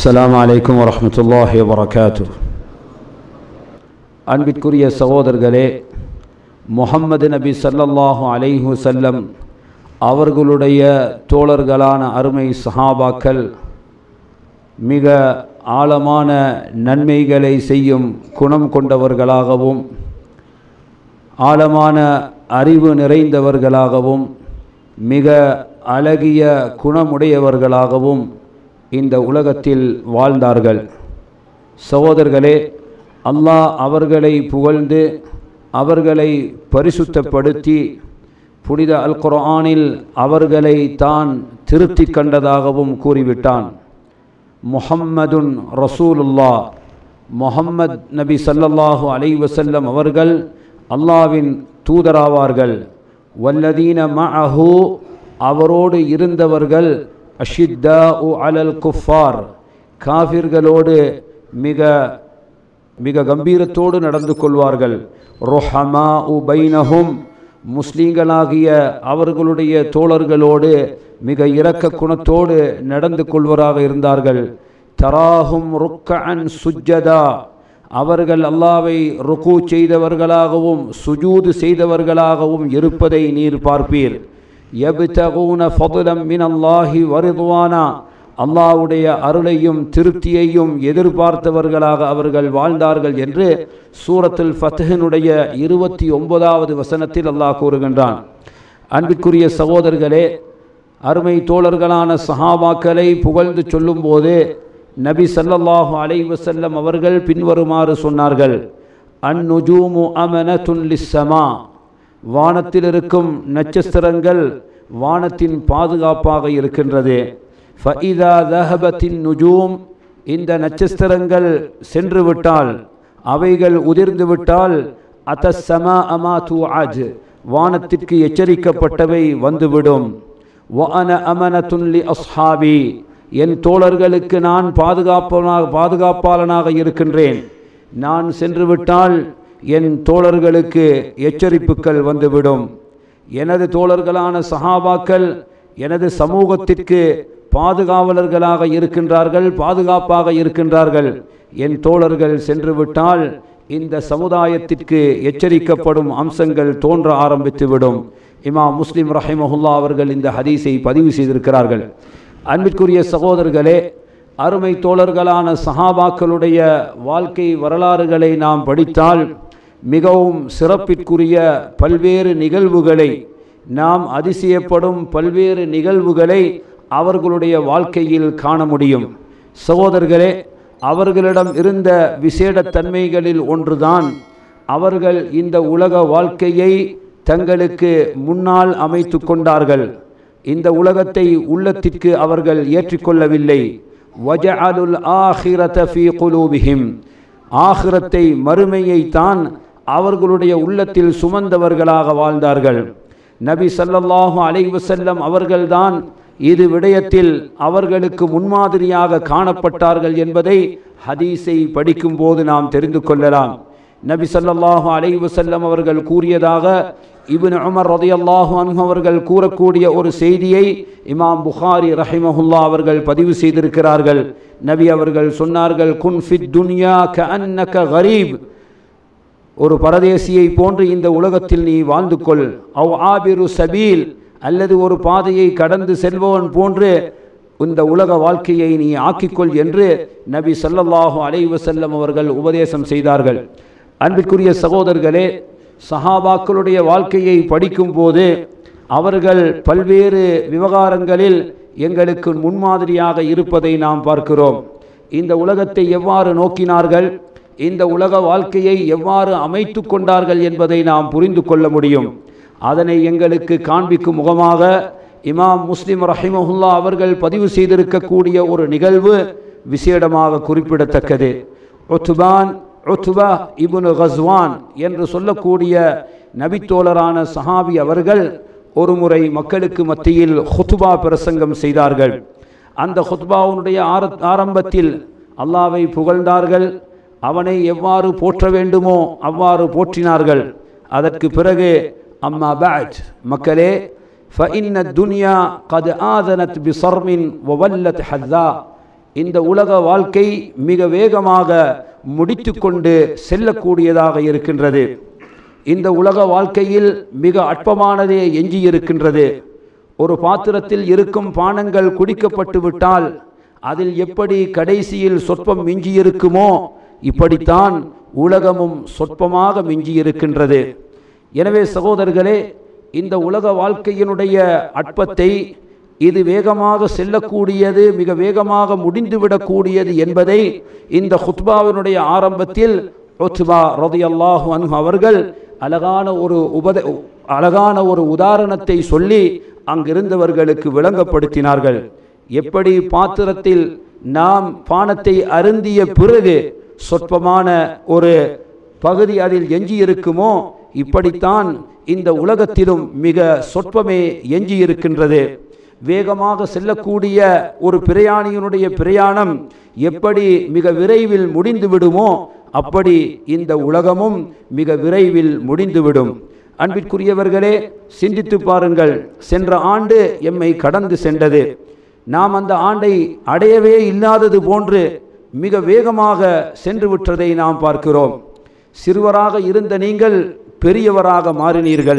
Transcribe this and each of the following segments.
السلام عليكم ورحمة الله وبركاته அன்பிற்குரிய சகோதரர்களே முஹம்மது நபி ஸல்லல்லாஹு அலைஹி வஸல்லம் அவர்களுடைய தோழர்களான அருமை சஹாபாக்கள் மிக ஆழமான நன்மைகளை செய்யும் குணம் கொண்டவர்களாகவும் ஆழமான அறிவு நிறைந்தவர்களாகவும் மிக அழகிய குணமுடையவர்களாகவும் இந்த உலகத்தில் வாழ்ந்தார்கள் சகோதரர்களே அல்லாஹ் அவர்களை புகழ்ந்து அவர்களை பரிசுத்தப்படுத்தி புனித அல் குர்ஆனில் அவர்களை தான் திருப்தி கண்டதாகவும் கூறிவிட்டான் முஹம்மதுன் ரசூலுல்லா முஹம்மத் நபி ஸல்லல்லாஹு அலைஹி வஸல்லம் அவர்கள் அல்லாவின் தூதராவார்கள் வல்லதீன மஅஹு அவரோடு இருந்தவர்கள் அஷித்தா உ அலல் குஃபார் காஃபிர்களோடு மிக மிக கம்பீரத்தோடு நடந்து கொள்வார்கள் ரொஹமா உ பைனஹும் முஸ்லீம்களாகிய அவர்களுடைய தோழர்களோடு மிக இரக்க குணத்தோடு நடந்து கொள்வராக இருந்தார்கள் தராஹும் ருக்கஅன் சுஜ்ஜதா அவர்கள் அல்லாவை ருக்கு செய்தவர்களாகவும் சுஜூது செய்தவர்களாகவும் இருப்பதை நீர் பார்ப்பீர் யப்தகூன ஃபதுலம் மின் அல்லாஹி வருதுவானா அல்லாவுடைய அருளையும் திருப்தியையும் எதிர்பார்த்தவர்களாக அவர்கள் வாழ்ந்தார்கள் என்று சூரத்துல் ஃபத்ஹினுடைய இருபத்தி ஒன்பதாவது வசனத்தில் அல்லாஹ் கூறுகின்றான் அன்பிற்குரிய சகோதரர்களே அருமை தோழர்களான சஹாபாக்களை புகழ்ந்து சொல்லும்போது நபி ஸல்லல்லாஹு அலைஹி வஸல்லம் அவர்கள் பின்வருமாறு சொன்னார்கள் அந்நுஜூமு அமனத்துன் லிஸ்ஸமா வானத்தில் இருக்கும் நட்சத்திரங்கள் வானத்தின் பாதுகாப்பாக இருக்கின்றது ஃபஇதா தஹபத்தின் நுஜூம் இந்த நட்சத்திரங்கள் சென்று விட்டால் அவைகள் உதிர்ந்து விட்டால் அத்தசமா அமா தூ அஜ் வானத்திற்கு எச்சரிக்கப்பட்டவை வந்துவிடும் வஅன அமனத்துன்லி அஸ்ஹாபி என் தோழர்களுக்கு நான் பாதுகாப்பனாக பாதுகாப்பாளனாக இருக்கின்றேன் நான் சென்று விட்டால் என் தோழர்களுக்கு எச்சரிப்புகள் வந்துவிடும் எனது தோழர்களான சஹாபாக்கள் எனது சமூகத்திற்கு பாதுகாவலர்களாக இருக்கின்றார்கள் பாதுகாப்பாக இருக்கின்றார்கள் என் தோழர்கள் சென்று விட்டால் இந்த சமுதாயத்திற்கு எச்சரிக்கப்படும் அம்சங்கள் தோன்ற ஆரம்பித்துவிடும் இமா முஸ்லிம் ரஹிமஹுல்லா அவர்கள் இந்த ஹதீஸை பதிவு செய்திருக்கிறார்கள் அன்பிற்குரிய சகோதரர்களே அருமை தோழர்களான சஹாபாக்களுடைய வாழ்க்கை வரலாறுகளை நாம் படித்தால் மிகவும் சிறப்பிற்குரிய பல்வேறு நிகழ்வுகளை நாம் அதிசயப்படும் பல்வேறு நிகழ்வுகளை அவர்களுடைய வாழ்க்கையில் காண முடியும் சகோதரர்களே அவர்களிடம் இருந்த விசேட தன்மைகளில் ஒன்றுதான் அவர்கள் இந்த உலக வாழ்க்கையை தங்களுக்கு முன்னால் அமைத்து கொண்டார்கள் இந்த உலகத்தை உள்ளத்திற்கு அவர்கள் ஏற்றிக்கொள்ளவில்லை வஜஅலுல் ஆஹிரத ஃபீ குலூபிஹிம் ஆஹிரத்தை மறுமையை தான் அவர்களுடைய உள்ளத்தில் சுமந்தவர்களாக வாழ்ந்தார்கள் நபி சல்லல்லாஹு அலைஹி வஸல்லம் அவர்கள்தான் இது விடயத்தில் அவர்களுக்கு முன்மாதிரியாக காணப்பட்டார்கள் என்பதை ஹதீஸை படிக்கும்போது நாம் தெரிந்து கொள்ளலாம் நபி சல்லல்லாஹு அலைஹி வஸல்லம் அவர்கள் கூறியதாக இப்னு உமர் ரதியல்லாஹு அன்ஹு அவர்கள் கூறக்கூடிய ஒரு செய்தியை இமாம் புகாரி ரஹிமஹுல்லா அவர்கள் பதிவு செய்திருக்கிறார்கள் நபி அவர்கள் சொன்னார்கள் குன் ஃபித் துன்யா கஅன்னக கரீப் ஒரு பரதேசியை போன்று இந்த உலகத்தில் நீ வாழ்ந்து கொள் அவ் ஆபிரு சபீல் அல்லது ஒரு பாதையை கடந்து செல்பவன் போன்று இந்த உலக வாழ்க்கையை நீ ஆக்கிக்கொள் என்று நபி சல்லல்லாஹு அலைஹி வஸல்லம் அவர்கள் உபதேசம் செய்தார்கள் அன்பிற்குரிய சகோதரர்களே சஹாபாக்களுடைய வாழ்க்கையை படிக்கும் போது அவர்கள் பல்வேறு விவகாரங்களில் எங்களுக்கு முன்மாதிரியாக இருப்பதை நாம் பார்க்கிறோம் இந்த உலகத்தை எவ்வாறு நோக்கினார்கள் இந்த உலக வாழ்க்கையை எவ்வாறு அமைத்து கொண்டார்கள் என்பதை நாம் புரிந்து கொள்ள முடியும் அதனை எங்களுக்கு காண்பிக்கும் முகமாக இமாம் முஸ்லிம் ரஹிமஹுல்லா அவர்கள் பதிவு செய்திருக்கக்கூடிய ஒரு நிகழ்வு விசேடமாக குறிப்பிடத்தக்கது ஒத்துபான் ஒத்துபா இபுனு கஸ்வான் என்று சொல்லக்கூடிய நபித்தோழரான சஹாபி அவர்கள் ஒரு முறை மக்களுக்கு மத்தியில் ஹுத்துபா பிரசங்கம் செய்தார்கள் அந்த ஹுத்பாவுடைய ஆர ஆரம்பத்தில் அல்லாவை புகழ்ந்தார்கள் அவனை எவ்வாறு போற்ற வேண்டுமோ அவ்வாறு போற்றினார்கள் அதற்கு பிறகு அம்மா பேட் மக்களே فإن الدنيا قد آذنت بصرم وولت حذاء இந்த உலக வாழ்க்கை மிக வேகமாக முடித்து கொண்டு செல்லக்கூடியதாக இருக்கின்றது இந்த உலக வாழ்க்கையில் மிக அற்பமானதே எஞ்சி இருக்கின்றது ஒரு பாத்திரத்தில் இருக்கும் பானங்கள் குடிக்கப்பட்டு விட்டால் அதில் எப்படி கடைசியில் சொற்பம் மிஞ்சி இருக்குமோ இப்படித்தான் உலகமும் சொற்பமாக மிஞ்சி இருக்கின்றது எனவே சகோதரர்களே இந்த உலக வாழ்க்கையினுடைய அற்பத்தை இது வேகமாக செல்லக்கூடியது மிக வேகமாக முடிந்துவிடக்கூடியது என்பதை இந்த ஹுத்பாவினுடைய ஆரம்பத்தில் ஒத்பா ரதியல்லாஹு அன்ஹு அவர்கள் அழகான ஒரு உபத அழகான ஒரு உதாரணத்தை சொல்லி அங்கிருந்தவர்களுக்கு விளங்கப்படுத்தினார்கள் எப்படி பாத்திரத்தில் நாம் பானத்தை அருந்திய பிறகு சொற்பமான ஒரு பகுதி அதில் எஞ்சி இருக்குமோ இப்படித்தான் இந்த உலகத்திலும் மிக சொற்பமே எஞ்சி இருக்கின்றது வேகமாக செல்லக்கூடிய ஒரு பிரயாணியினுடைய பிரயாணம் எப்படி மிக விரைவில் முடிந்து விடுமோ அப்படி இந்த உலகமும் மிக விரைவில் முடிந்துவிடும் அன்பிற்குரியவர்களே சிந்தித்து பாருங்கள் சென்ற ஆண்டு எம்மை கடந்து சென்றது நாம் அந்த ஆண்டை அடையவே இல்லாதது போன்று மிக வேகமாக சென்று விட்டதை நாம் பார்க்கிறோம் சிறுவராக இருந்த நீங்கள் பெரியவராக மாறினீர்கள்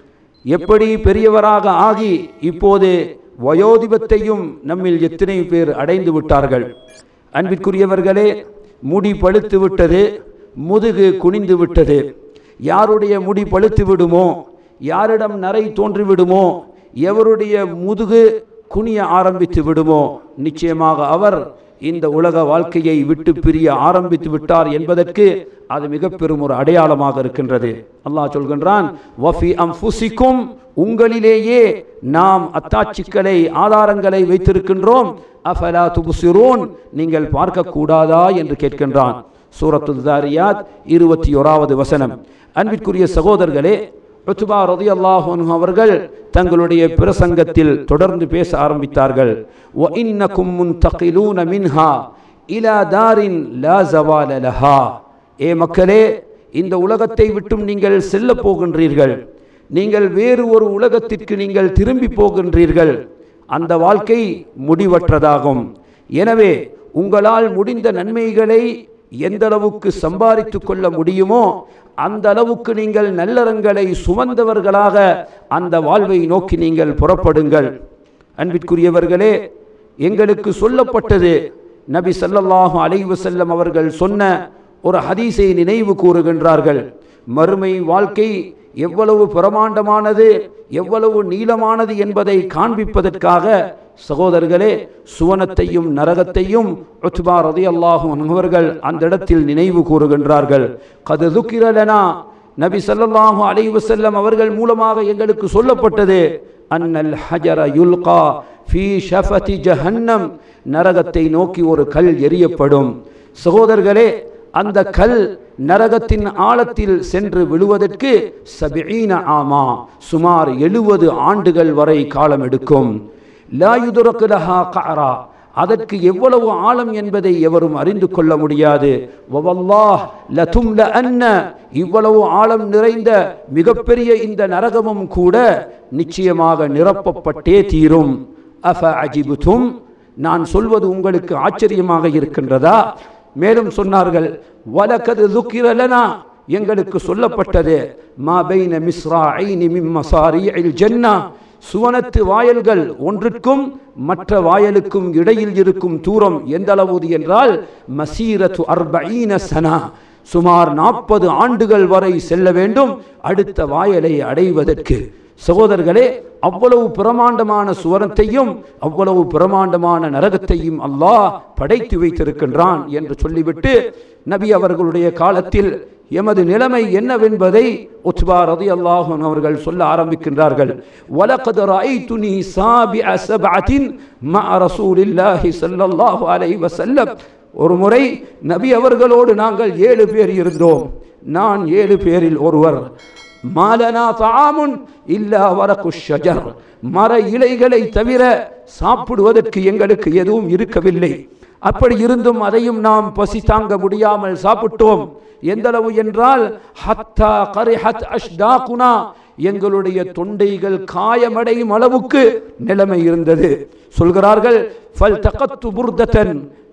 எப்படி பெரியவராக ஆகி இப்போது வயோதிபத்தையும் நம்மில் எத்தனை பேர் அடைந்து விட்டார்கள் அன்பிற்குரியவர்களே முடி பழுத்து விட்டது முதுகு குனிந்து விட்டது யாருடைய முடி பழுத்து விடுமோ யாரிடம் நரை தோன்றி விடுமோ எவருடைய முதுகு குனிய ஆரம்பித்து விடுமோ நிச்சயமாக அவர் இந்த உலக வாழ்க்கையை விட்டு பிரிய ஆரம்பித்து விட்டார் என்பதற்கு அது மிக பெரும் ஒரு அடையாளமாக இருக்கின்றது அல்லாஹ் சொல்கின்றான் வஃபி அம்ஃபுசிக்கும் உங்களிலேயே நாம் அத்தாட்சிகளை ஆதாரங்களை வைத்திருக்கின்றோம் அஃபலா துபுசிரோன் நீங்கள் பார்க்க கூடாதா என்று கேட்கின்றான் சூரத்து தாரியாத் இருபத்தி ஓராவது வசனம் அன்பிற்குரிய சகோதரர்களே உத்பா ரதி அல்லாஹு அவர்கள் தங்களுடைய பிரசங்கத்தில் தொடர்ந்து பேச ஆரம்பித்தார்கள் வ இன்னக்கும் முன்தகிலூன மின்ஹா இலா தாரின் லா ஜவால லஹா ஏ மக்களே இந்த உலகத்தை விட்டும் நீங்கள் செல்ல போகின்றீர்கள் நீங்கள் வேறு ஒரு உலகத்திற்கு நீங்கள் திரும்பி போகின்றீர்கள் அந்த வாழ்க்கை முடிவற்றதாகும் எனவே உங்களால் முடிந்த நன்மைகளை எந்த அளவுக்கு சம்பாதித்து கொள்ள முடியுமோ அந்த அளவுக்கு நீங்கள் நல்லறங்களை சுமந்தவர்களாக அந்த வாழ்வை நோக்கி நீங்கள் புறப்படுங்கள் அன்பிற்குரியவர்களே எங்களுக்கு சொல்லப்பட்டது நபி ஸல்லல்லாஹு அலைஹி வஸல்லம் அவர்கள் சொன்ன ஒரு ஹதீஸை நினைவு கூறுகின்றார்கள் மறுமை வாழ்க்கை எவ்வளவு பிரமாண்டமானது எவ்வளவு நீளமானது என்பதை காண்பிப்பதற்காக சகோதரர்களே சுவனத்தையும் நரகத்தையும் உத்பா ரதியல்லாஹு அவர்கள் அந்த இடத்தில் நினைவு கூறுகின்றார்கள் கது துக்கிரலனா நபி ஸல்லல்லாஹு அலைஹி வஸல்லம் அவர்கள் மூலமாக எங்களுக்கு சொல்லப்பட்டது அன்னல் ஹஜர யுல்கா ஃபீ ஷஃபதி ஜஹன்னம் நரகத்தை நோக்கி ஒரு கல் எரியப்படும் சகோதரர்களே அந்த கல் நரகத்தின் ஆழத்தில் சென்று விழுவதற்கு சபிஈன ஆமா சுமார் எழுபது ஆண்டுகள் வரை காலம் எடுக்கும் லாயுதுரக்கு லஹா கரா அதற்கு எவ்வளவு ஆழம் என்பதை எவரும் அறிந்து கொள்ள முடியாது வவல்லாஹ் லதும்ல அன்ன இவ்வளவு ஆழம் நிறைந்த மிகப்பெரிய இந்த நரகமும் கூட நிச்சயமாக நிரப்பப்பட்டே தீரும் அஃப அஜிபுதும் நான் சொல்வது உங்களுக்கு ஆச்சரியமாக இருக்கின்றதா மேலும் சொன்னார்கள் வலக்கது துக்கிரலனா எங்களுக்கு சொல்லப்பட்டது மா பைன மிஸ்ரா ஐனி மிம் மசாரியில் ஜன்னா சுவனத்து வாயல்கள் ஒன்றுக்கும் மற்ற வாயலுக்கும் இடையில் இருக்கும் தூரம் எந்த அளவு என்றால் மசீரத்து அர்பஈன சனா சுமார் நாற்பது ஆண்டுகள் வரை செல்ல வேண்டும் அடுத்த வாயலை அடைவதற்கு சகோதரர்களே அவ்வளவு பிரமாண்டமான சுவரத்தையும் அவ்வளவு பிரமாண்டமான நரகத்தையும் அல்லாஹ் படைத்து வைத்திருக்கின்றான் என்று சொல்லிவிட்டு நபி அவர்களுடைய காலத்தில் எமது நிலைமை என்னவென்பதை உத்பா ரதி அல்லாஹன் அவர்கள் சொல்ல ஆரம்பிக்கின்றார்கள் வலகத் ரஐதுனி சாபிஅ சபஅத்தின் மஅ ரசூலில்லாஹி ஸல்லல்லாஹு அலைஹி வஸல்லம் ஒரு முறை நபி அவர்களோடு நாங்கள் ஏழு பேர் இருந்தோம் நான் ஏழு பேரில் ஒருவர் மாலனா தாமுன் இல்லா வரகு ஷஜர் மர இலைகளை தவிர சாப்பிடுவதற்கு எங்களுக்கு எதுவும் இருக்கவில்லை அப்படி இருந்தும் அதையும் நாம் பசி தாங்க முடியாமல் சாப்பிட்டோம் எந்த அளவு என்றால் ஹத்தா கரிஹத் அஷ்டாகுனா எங்களுடைய தொண்டைகள் காயமடையும் அளவுக்கு நிலைமை இருந்தது சொல்கிறார்கள் ஃபல் தகத்து புர்தத்தன்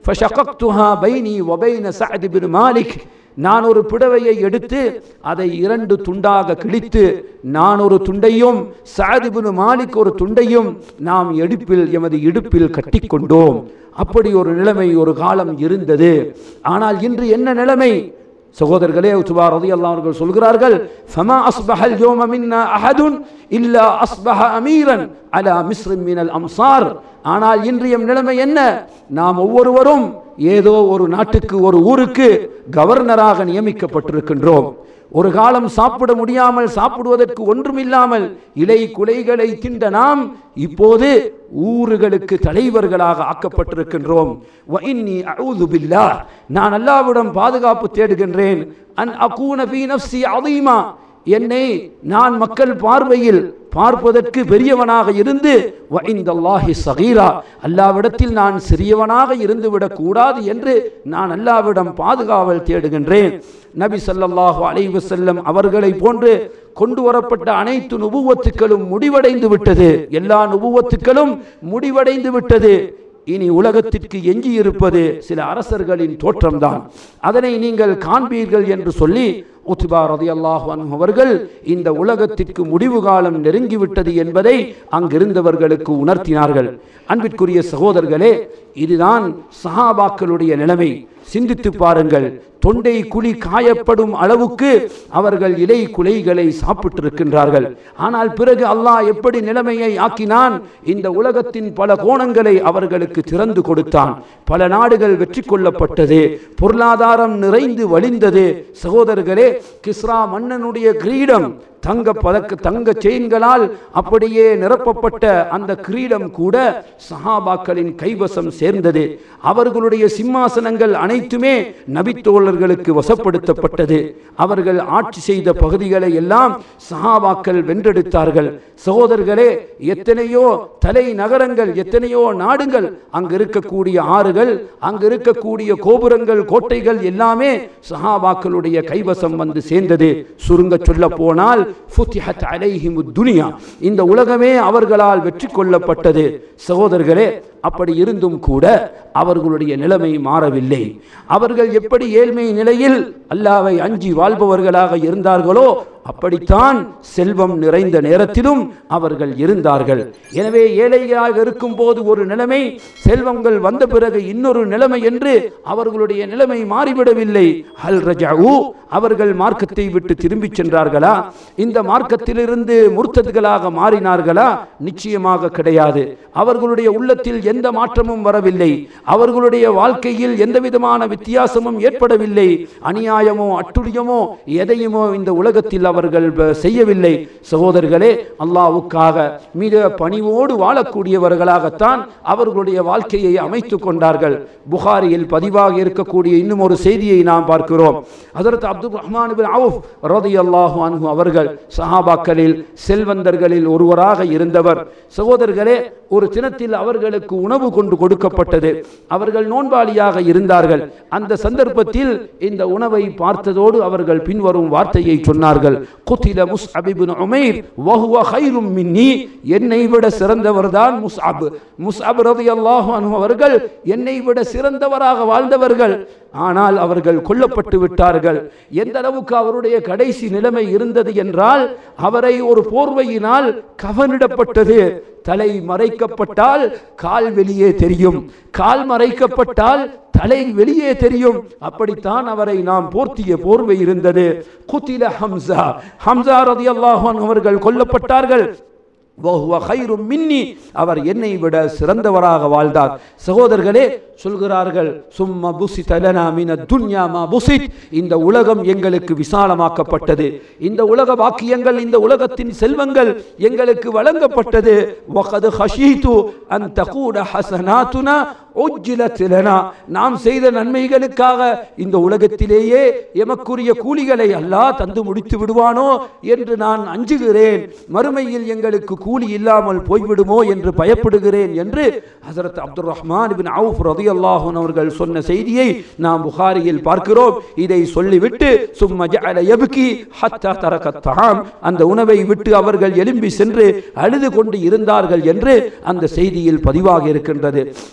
ஃபஷகக்துஹா பைனி வபைன சஅத் பின் மாலிக் நான் ஒரு புடவையை எடுத்து அதை இரண்டு துண்டாக கிழித்து நான் ஒரு துண்டையும் சாதிபுனு மாலிக் ஒரு துண்டையும் நாம் எடுப்பில் எமது இடுப்பில் கட்டிக்கொண்டோம் அப்படி ஒரு நிலைமை ஒரு காலம் இருந்தது ஆனால் இன்று என்ன நிலைமை சகோதரர்களே உத்துபா ரலியல்லாஹு அவர்கள் சொல்கிறார்கள் ஃபமா அஸ்பஹல் யௌம மின்னா அஹதுன் இல்லா அஸ்பஹ அமீரன் அலா மிஸ்ரின் மினல் அம்சார் ஆனால் இன்றைய நிலைமை என்ன நாம் ஒவ்வொருவரும் ஏதோ ஒரு நாட்டுக்கு ஒரு ஊருக்கு கவர்னராக நியமிக்கப்பட்டிருக்கின்றோம் ஒரு காலம் சாப்பிட முடியாமல் சாப்பிடுவதற்கு ஒன்றுமில்லாமல் இலை குலைகளை திண்ட நாம் இப்போது ஊர்களுக்கு தலைவர்களாக ஆக்கப்பட்டிருக்கின்றோம் வ இன்னி அஊது பில்லாஹ். நான் அல்லாவிடம் பாதுகாப்பு தேடுகின்றேன் அன் அகூன ஃபீ நஃப்ஸி அதீமா என்னை நான் மக்கள் பார்வையில் பார்ப்பதற்கு பெரியவனாக இருந்து வ இந்தல்லாஹி சகீரா அல்லாவிடத்தில் நான் சிறியவனாக இருந்து விடக்கூடாது என்று நான் அல்லாவிடம் பாதுகாவல் தேடுகின்றேன் நபி ஸல்லல்லாஹு அலைஹி வஸல்லம் அவர்களை போன்று கொண்டு வரப்பட்ட அனைத்து நுபுவத்துக்களும் முடிவடைந்து விட்டது எல்லா நுபுவத்துக்களும் முடிவடைந்து விட்டது இனி உலகத்திற்கு எஞ்சி இருப்பது சில அரசர்களின் தோற்றம்தான் அதனை நீங்கள் காண்பீர்கள் என்று சொல்லி உத்பா ரதியல்லாஹு அன்ஹு அவர்கள் இந்த உலகத்திற்கு முடிவு காலம் நெருங்கிவிட்டது என்பதை அங்கிருந்தவர்களுக்கு உணர்த்தினார்கள் அன்பிற்குரிய சகோதரர்களே இதுதான் சஹாபாக்களுடைய நிலைமை சிந்தித்து பாருங்கள் தொண்டை குழி காயப்படும் அளவுக்கு அவர்கள் இலை குலைகளை சாப்பிட்டிருக்கின்றார்கள் ஆனால் பிறகு அல்லாஹ் எப்படி நிலைமையை ஆக்கினான் இந்த உலகத்தின் பல கோணங்களை அவர்களுக்கு திறந்து கொடுத்தான் பல நாடுகள் வெற்றி கொள்ளப்பட்டது பொருளாதாரம் நிறைந்து வழிந்தது சகோதரர்களே கிஸ்ரா மன்னனுடைய கிரீடம் தங்க பதக்க தங்க செயின்களால் அப்படியே நிரப்பப்பட்ட அந்த கிரீடம் கூட சஹாபாக்களின் கைவசம் சேர்ந்தது அவர்களுடைய சிம்மாசனங்கள் அனைத்துமே நபித்தோழர்களுக்கு வசப்படுத்தப்பட்டது அவர்கள் ஆட்சி செய்த பகுதிகளை எல்லாம் சஹாபாக்கள் வென்றெடுத்தார்கள் சகோதரர்களே எத்தனையோ தலை நகரங்கள் எத்தனையோ நாடுகள் அங்கு இருக்கக்கூடிய ஆறுகள் அங்கு இருக்கக்கூடிய கோபுரங்கள் கோட்டைகள் எல்லாமே சஹாபாக்களுடைய கைவசம் வந்து சேர்ந்தது சுருங்க சொல்ல போனால் ஃபுத்திஹத் அலைஹிமுத் துனியா இந்த உலகமே அவர்களால் வெற்றி கொள்ளப்பட்டது சகோதரர்களே அப்படி இருந்தும் கூட அவர்களுடைய நிலைமை மாறவில்லை அவர்கள் எப்படி ஏழ்மை நிலையில் அல்லாவை அஞ்சி வாழ்பவர்களாக இருந்தார்களோ அப்படித்தான் செல்வம் நிறைந்த நேரத்திலும் அவர்கள் இருந்தார்கள் எனவே ஏழைகளாக இருக்கும் போது ஒரு நிலைமை செல்வங்கள் வந்த பிறகு இன்னொரு நிலைமை என்று அவர்களுடைய நிலைமை மாறிவிடவில்லை அல் ரஜாவு அவர்கள் மார்க்கத்தை விட்டு திரும்பிச் சென்றார்களா இந்த மார்க்கத்திலிருந்து முர்த்ததுகளாக மாறினார்களா நிச்சயமாக கிடையாது அவர்களுடைய உள்ளத்தில் எந்த மாற்றமும் வரவில்லை அவர்களுடைய வாழ்க்கையில் எந்த விதமான வித்தியாசமும் ஏற்படவில்லை அநியாயமோ அட்டுழியமோ எதையுமோ இந்த உலகத்தில் அவர்கள் ப- செய்யவில்லை சகோதரர்களே அல்லாவுக்காக மிக பணிவோடு வாழக்கூடியவர்களாகத்தான் அவர்களுடைய வாழ்க்கையை அமைத்துக் கொண்டார்கள் புகாரியில் பதிவாக இருக்கக்கூடிய இன்னும் ஒரு செய்தியை நாம் பார்க்கிறோம் அதற்கு அப்துல் ரஹ்மான் பின் அவுஃப் ரலியல்லாஹு அன்ஹு அவர்கள் சஹாபாக்களில் செல்வந்தர்களில் ஒருவராக இருந்தவர் சகோதரர்களே ஒரு தினத்தில் அவர்களுக்கு உணவு கொண்டு கொடுக்கப்பட்டது அவர்கள் நோன்பாளியாக இருந்தார்கள் அந்த சந்தர்ப்பத்தில் இந்த உணவை பார்த்ததோடு அவர்கள் பின்வரும் வார்த்தையை சொன்னார்கள் குத்தில முஸ்அப் இப்னு உமைர் வஹுவ கைரும் மின்னி என்னை விட சிறந்தவர்தான் முஸ்அப் முஸ்அப் ரலியல்லாஹு அன்ஹு அவர்கள் என்னை விட சிறந்தவராக வாழ்ந்தவர்கள் ஆனால் அவர்கள் கொல்லப்பட்டு விட்டார்கள் எந்த அளவுக்கு அவருடைய கடைசி நிலைமை இருந்தது என்றால் அவரை ஒரு போர்வையினால் கவனிடப்பட்டது தலை மறைக்கப்பட்டால் கால் வெளியே தெரியும் கால் மறைக்கப்பட்டால் தலை வெளியே தெரியும் அப்படித்தான் அவரை நாம் போர்த்திய போர்வை இருந்தது குத்தில ஹம்சா ஹம்சா ரதியல்லாஹு அன்ஹு அவர்கள் கொல்லப்பட்டார்கள் வஹுவ கைரும் மின்னி அவர் என்னை விட சிறந்தவராக வாழ்ந்தார் சகோதரர்களே சொல்கிறார்கள் சும்மா புசி தலனா மின துன்யா மா புசித் இந்த உலகம் எங்களுக்கு விசாலமாக்கப்பட்டது இந்த உலக வாக்கியங்கள் இந்த உலகத்தின் செல்வங்கள் எங்களுக்கு வழங்கப்பட்டது வகது ஹஷீது அன் தகூட ஹசனாத்துனா உஜ்ஜிலத் லனா நாம் செய்த நன்மைகளுக்காக இந்த உலகத்திலேயே எமக்குரிய கூலிகளை அல்லாஹ் தந்து முடித்து விடுவானோ என்று நான் அஞ்சுகிறேன் மறுமையில் எங்களுக்கு கூலி இல்லாமல் போய்விடுமோ என்று பயப்படுகிறேன் என்று ஹசரத் அப்துல் ரஹ்மான் பின் அவுஃப் ரதியல்லாஹு அவர்கள் சொன்ன செய்தியை நாம் புகாரியில் பார்க்கிறோம் இதை சொல்லிவிட்டு சும்ம ஜஅல யப்கி ஹத்தா தரகத் தஆம் அந்த உணவை விட்டு அவர்கள் எழும்பி சென்று அழுது கொண்டு இருந்தார்கள் என்று அந்த செய்தியில் பதிவாக இருக்கின்றது அன்பிற்குரிய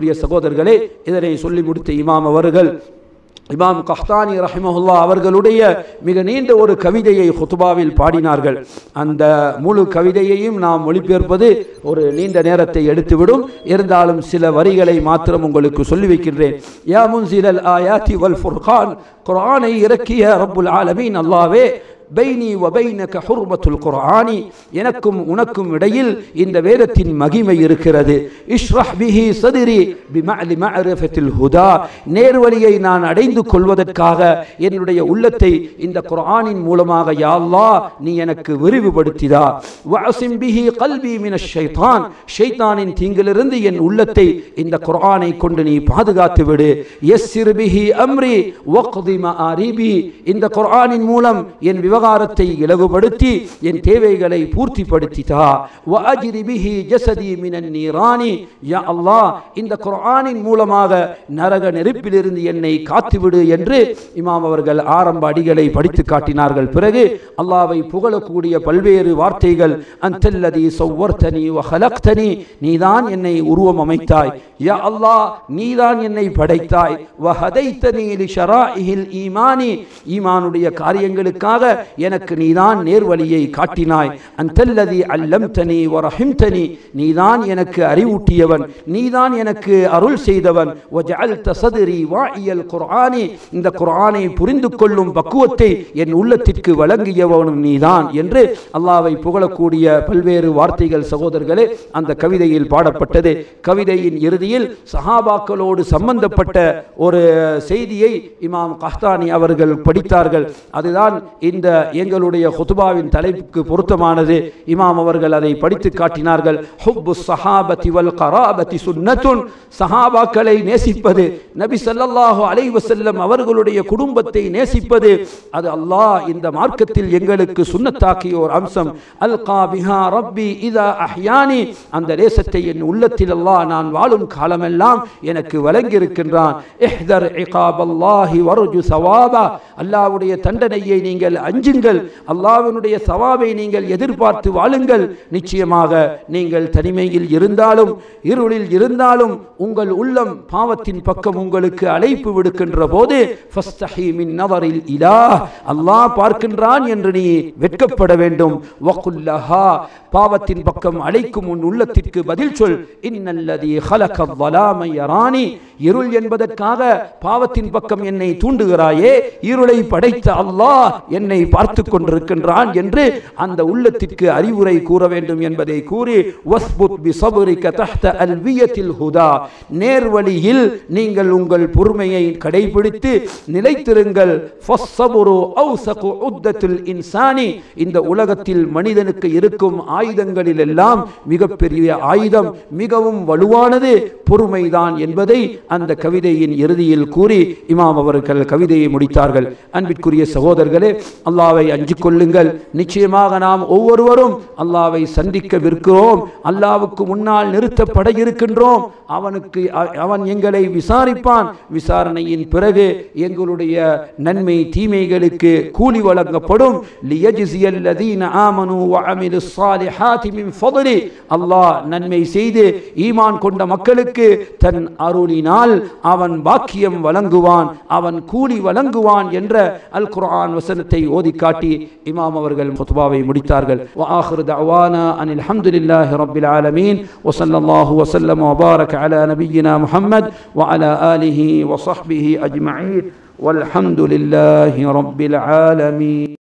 அன்பிற்குரிய சகோதரர்களே இதனை சொல்லி முடித்த இமாம் அவர்கள் இமாம் கஹ்தானி ரஹிமஹுல்லா அவர்களுடைய மிக நீண்ட ஒரு கவிதையை ஹுத்துபாவில் பாடினார்கள் அந்த முழு கவிதையையும் நாம் மொழிபெயர்ப்பது ஒரு நீண்ட நேரத்தை எடுத்துவிடும் இருந்தாலும் சில வரிகளை மாத்திரம் உங்களுக்கு சொல்லி வைக்கின்றேன் யா முன்சிலல் ஆயாத்தி வல் ஃபுர்கான் குர்ஆனை இறக்கிய ரப்புல் ஆலமீன் அல்லாவே பைனி வபைனக ஹுர்மத்துல் குர்ஆனி எனக்கும் உனக்கும் இடையில் இந்த வேதத்தின் மகிமை இருக்கிறது இஷ்ரஹ் பிஹி சதிரி பிமஅலி மஅரிஃபத்தில் ஹுதா நேர்வழியை நான் அடைந்து கொள்வதற்காக என்னுடைய உள்ளத்தை இந்த குர்ஆனின் மூலமாக யா அல்லாஹ் நீ எனக்கு விரிவுபடுத்திதா வஅசிம் பிஹி கல்பி மினஷ் ஷைத்தான் ஷைத்தானின் தீங்கிலிருந்து என் உள்ளத்தை இந்த குர்ஆனை கொண்டு நீ பாதுகாத்து விடு யஸ்ஸிர் பிஹி அம்ரி வக்தி மஆரிபி இந்த குர்ஆனின் மூலம் என் விவகாரத்தை இலகுபடுத்தி என் தேவைகளை பூர்த்திப்படுத்திதா வஅஜ்ரி பிஹி ஜஸதி மினன் நீரானி யா அல்லாஹ் இந்த குர்ஆனின் மூலமாக நரக நெருப்பிலிருந்து என்னை காத்துவிடு என்று இமாம் அவர்கள் ஆரம்ப அடிகளை படித்து காட்டினார்கள் பிறகு அல்லாவை புகழக்கூடிய பல்வேறு வார்த்தைகள் அந்தல்லதி சவ்வர்த்தனி வஹலக்தனி நீதான் என்னை உருவம் அமைத்தாய் யா அல்லாஹ் நீதான் என்னை படைத்தாய் வஹதைத்தனி லிஷராஇஹில் ஈமானி ஈமானுடைய காரியங்களுக்காக எனக்கு நீதான் நேர்வழியை காட்டினாய் அந்தல்லதி அல்லம்தனி வரஹிம்தனி நீதான் எனக்கு அறிவூட்டியவன் நீதான் எனக்கு அருள் செய்தவன் வஜஅல்த சதுரி வாஇயல் குர்ஆனி இந்த குர்ஆனை புரிந்து கொள்ளும் பக்குவத்தை என் உள்ளத்திற்கு வழங்கியவனும் நீதான் என்று அல்லாவை புகழக்கூடிய பல்வேறு வார்த்தைகள் சகோதரர்களே அந்த கவிதையில் பாடப்பட்டது கவிதையின் இறுதியில் சஹாபாக்களோடு சம்பந்தப்பட்ட ஒரு செய்தியை இமாம் கஹ்தானி அவர்கள் படித்தார்கள் அதுதான் இந்த எங்களுடைய ஹுதுபாவின் தலைப்புக்கு பொருத்தமானது இமாம் அவர்கள் அதை படித்து காட்டினார்கள் ஹுப்பு சஹாபதி வல் கராபதி சுன்னத்துன் சஹாபாக்களை நேசிப்பது நபி ஸல்லல்லாஹு அலைஹி வஸல்லம் அவர்களுடைய குடும்பத்தை நேசிப்பது அது அல்லாஹ் இந்த மார்க்கத்தில் எங்களுக்கு சுன்னத்தாக்கிய ஒரு அம்சம் அல்கா பிஹா ரப்பி இதா அஹ்யானி அந்த தேசத்தை என் உள்ளத்தில் அல்லாஹ் நான் வாழும் காலமெல்லாம் எனக்கு வழங்கி இருக்கின்றான் இஹ்தர் இகாப் அல்லாஹி வர்ஜு சவாபா அல்லாஹ்வுடைய தண்டனையை நீங்கள் அஞ்சுங்கள் அல்லாஹ்வினுடைய சவாபை நீங்கள் எதிர்பார்த்து வாழுங்கள் நிச்சயமாக நீங்கள் தனிமையில் இருந்தாலும் இருளில் இருந்தாலும் உங்கள் உள்ளம் பாவத்தின் பக்கம் உங்களுக்கு அழைப்பு விடுக்கின்ற போது ஃபஸ்தஹி மின் நவரில் இலாஹ் அல்லாஹ் பார்க்கின்றான் என்று நீ வெட்கப்பட வேண்டும் வகுல்லஹா பாவத்தின் பக்கம் அழைக்கும் உன் உள்ளத்திற்கு பதில் சொல் இன்னல்லதி خلق الظلام يراني இருள் என்பதற்காக பாவத்தின் பக்கம் என்னை தூண்டுகிறாயே இருளை படைத்த அல்லாஹ் என்னை பார்த்து கொண்டிருக்கின்றான் என்று அந்த உள்ளத்திற்கு அறிவுரை கூற வேண்டும் என்பதை கூறி வஸ்புத் பிசபரிக தஹ்த அல்வியத்தில் ஹுதா நேர்வழியில் நீங்கள் உங்கள் பொறுமையை கடைபிடித்து நிலைத்திருங்கள் ஃபஸ்ஸபுரு அவ்சகு உத்தத்துல் இன்சானி இந்த உலகத்தில் மனிதனுக்கு இருக்கும் ஆயுதங்களில் எல்லாம் மிகப்பெரிய ஆயுதம் மிகவும் வலுவானது பொறுமைதான் என்பதை அந்த கவிதையின் இறுதியில் கூறி இமாம் அவர்கள் கவிதையை முடித்தார்கள் அன்பிற்குரிய சகோதரர்களே அல்லாவை அஞ்சு கொள்ளுங்கள் நிச்சயமாக நாம் ஒவ்வொருவரும் அல்லாவை சந்திக்கவிருக்கிறோம் அல்லாவுக்கு முன்னால் நிறுத்தப்பட இருக்கின்றோம் அவனுக்கு அ- அவன் எங்களை விசாரிப்பான் விசாரணையின் பிறகு எங்களுடைய நன்மை தீமைகளுக்கு கூலி வழங்கப்படும் லியஜ்ஸியல் லதீன ஆமனு வஅமிலு ஸாலிஹாத்தி மின் ஃபضலி அல்லாஹ் நன்மை செய்து ஈமான் கொண்ட மக்களுக்கு தன் அருளினால் அவன் பாக்கியம் வழங்குவான் அவன் கூலி வழங்குவான் என்ற அல் குர்ஆன் வசனத்தை ஓதி காட்டி இமாம் அவர்கள் குத்பாவை முடித்தார்கள் وآخر دعوانا أن الحمد لله رب العالمين وصلى الله وسلم وبارك على نبينا محمد وعلى آله وصحبه أجمعين والحمد لله رب العالمين